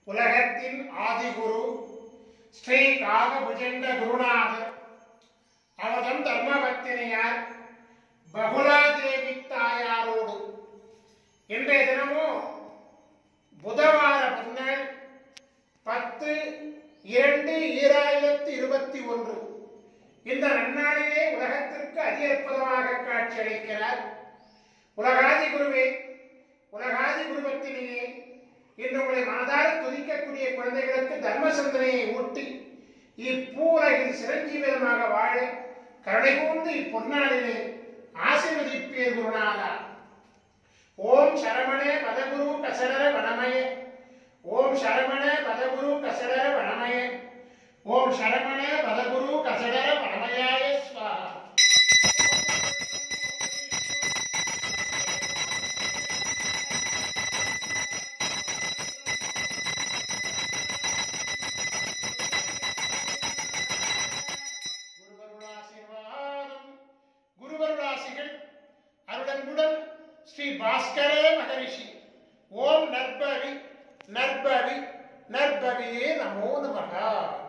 உலகத்தின் ஆதிகுரு ஸ்ரீ காகபுஜண்ட குருநாதர் அவதம் தர்மபத்தினியார் பகுலாதேவி தாயாரோடு இன்றைய தினமும் புதவார பின்னால் பத்து இரண்டு ஈராயிரத்தி இருபத்தி ஒன்று இந்த நன்னாளிலே உலகத்திற்கு அதி அற்புதமாக காட்சியளிக்கிறார் உலகாதி குருவே உலகாதி குருவத்திலேயே இன்று உங்களை மனதார துதிக்கக்கூடிய குழந்தைகளுக்கு தர்ம சிந்தனையை ஊட்டி இப்பூலகில் சிரஞ்சீவிதமாக வாழ கருணை கூர்ந்து இப்பொன்னாளிலே ஆசீர்வதிப்பீர் குருநாதா ஓம் சரவண பதகுரு கசடர வனமய ஓம் சரவண பதகுரு கசடர வனமய ஓம் சரவண பதகுரு கசடர வனமயாய ஸ்வாஹா குருவருளாசீர்வாதம் குருவருளாசிகள் அருளன்புடன் ஸ்ரீ பாஸ்கரே மகரிஷி ஓம் நற்பவி நற்பவி நற்பவியே நமோ நமகா